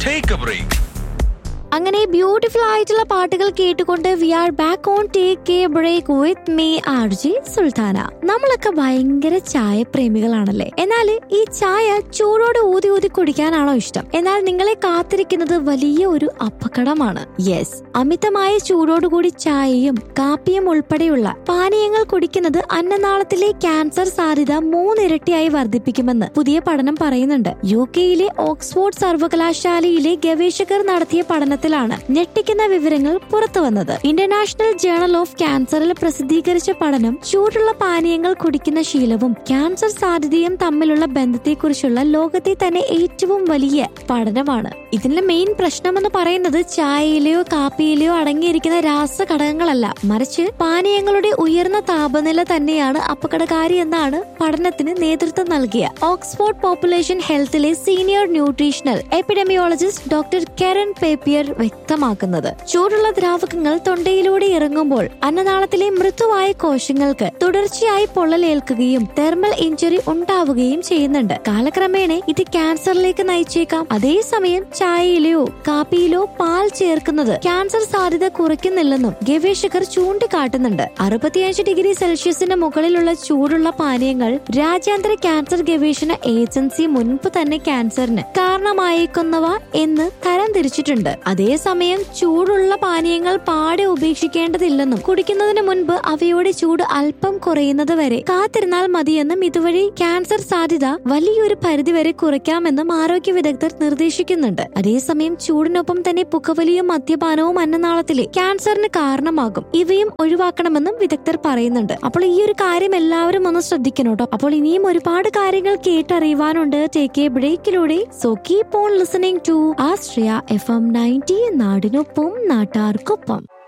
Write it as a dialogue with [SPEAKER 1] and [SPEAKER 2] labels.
[SPEAKER 1] Take a break.
[SPEAKER 2] അങ്ങനെ beautiful ആയിട്ടുള്ള പാട്ടുകൾ കേട്ടുകൊണ്ട് we are back on take a break with me R J Sultana നമ്മളൊക്കെ ഭയങ്കര ചായ പ്രേമികളാണല്ലേ എന്നാൽ ഈ ചായ ചൂടോടെ ഊതി ഊതി കുടിക്കാനാണോ ഇഷ്ടം എന്നാൽ നിങ്ങളെ കാത്തിരിക്കുന്നത് വലിയ ഒരു അപകടമാണ് യെസ് അമിതമായ ചൂടോടുകൂടി ചായയും കാപ്പിയും ഉൾപ്പെടെയുള്ള പാനീയങ്ങൾ കുടിക്കുന്നത് അന്നനാളത്തിലെ ക്യാൻസർ സാധ്യത മൂന്നിരട്ടിയായി വർദ്ധിപ്പിക്കുമെന്ന് പുതിയ പഠനം പറയുന്നുണ്ട് യു കെയിലെ ഓക്സ്ഫോർഡ് സർവകലാശാലയിലെ ഗവേഷകർ നടത്തിയ പഠനത്തിലാണ് ഞെട്ടിക്കുന്ന വിവരങ്ങൾ പുറത്തുവന്നത് ഇന്റർനാഷണൽ ജേണൽ ഓഫ് ക്യാൻസറിൽ പ്രസിദ്ധീകരിച്ച പഠനം ചൂടുള്ള പാനീയങ്ങൾ കുടിക്കുന്ന ശീലവും ക്യാൻസർ സാധ്യതയും തമ്മിലുള്ള ബന്ധത്തെക്കുറിച്ചുള്ള ലോകത്തെ തന്നെ ഏറ്റവും വലിയ പഠനമാണ് ഇതിന്റെ മെയിൻ പ്രശ്നമെന്ന് പറയുന്നത് ചായയിലെയോ കാപ്പിയിലെയോ അടങ്ങിയിരിക്കുന്ന രാസഘടകങ്ങളല്ല മറിച്ച് പാനീയങ്ങളുടെ ഉയർന്ന താപനില തന്നെയാണ് അപകടകാരി എന്നാണ് പഠനത്തിന് നേതൃത്വം നൽകിയ ഓക്സ്ഫോർഡ് പോപ്പുലേഷൻ ഹെൽത്തിലെ senior nutritional epidemiologist doctor Keren Papier വ്യക്തമാക്കുന്നത് ചൂടുള്ള ദ്രാവകങ്ങൾ തൊണ്ടയിലൂടെ ഇറങ്ങുമ്പോൾ അന്നനാളത്തിലെ മൃദുവായ കോശങ്ങൾക്ക് തുടർച്ചയായി പൊള്ളലേൽക്കുകയും തെർമൽ ഇഞ്ചുറി ഉണ്ടാവുകയും ചെയ്യുന്നുണ്ട് കാലക്രമേണ ഇത് ക്യാൻസറിലേക്ക് നയിച്ചേക്കാം അതേസമയം ചായയിലെയോ കാപ്പിയിലോ പാൽ ചേർക്കുന്നത് ക്യാൻസർ സാധ്യത കുറയ്ക്കുന്നില്ലെന്നും ഗവേഷകർ ചൂണ്ടിക്കാട്ടുന്നുണ്ട് അറുപത്തിയഞ്ച് ഡിഗ്രി സെൽഷ്യസിന് മുകളിലുള്ള ചൂടുള്ള പാനീയങ്ങൾ രാജ്യാന്തര ക്യാൻസർ ഗവേഷണ ഏജൻസി മുൻപ് തന്നെ ക്യാൻസറിന് കാരണമായേക്കുന്നവ എന്ന് തരംതിരിച്ചിട്ടുണ്ട് അതേസമയം ചൂടുള്ള പാനീയങ്ങൾ പാടെ ഉപേക്ഷിക്കേണ്ടതില്ലെന്നും കുടിക്കുന്നതിന് മുൻപ് അവയുടെ ചൂട് അല്പം കുറയുന്നത് വരെ കാത്തിരുന്നാൽ മതിയെന്നും ഇതുവഴി ക്യാൻസർ സാധ്യത വലിയൊരു പരിധിവരെ കുറയ്ക്കാമെന്നും ആരോഗ്യ വിദഗ്ധർ നിർദ്ദേശിക്കുന്നുണ്ട് അതേസമയം ചൂടിനൊപ്പം തന്നെ പുകവലിയും മദ്യപാനവും അന്നനാളത്തിലെ ക്യാൻസറിന് കാരണമാകും ഇവയും ഒഴിവാക്കണമെന്നും വിദഗ്ധർ പറയുന്നുണ്ട് അപ്പോൾ ഈ ഒരു കാര്യം എല്ലാവരും ഒന്ന് ശ്രദ്ധിക്കണം കേട്ടോ അപ്പോൾ ഇനിയും ഒരുപാട് കാര്യങ്ങൾ കേട്ടറിയുവാനുണ്ട് ടേക്ക് എ ബ്രേക്കിലൂടെ so keep on listening to ആസ്ട്രിയ എഫ് എം നയൻറ്റി നാടിനൊപ്പം നാട്ടാർക്കൊപ്പം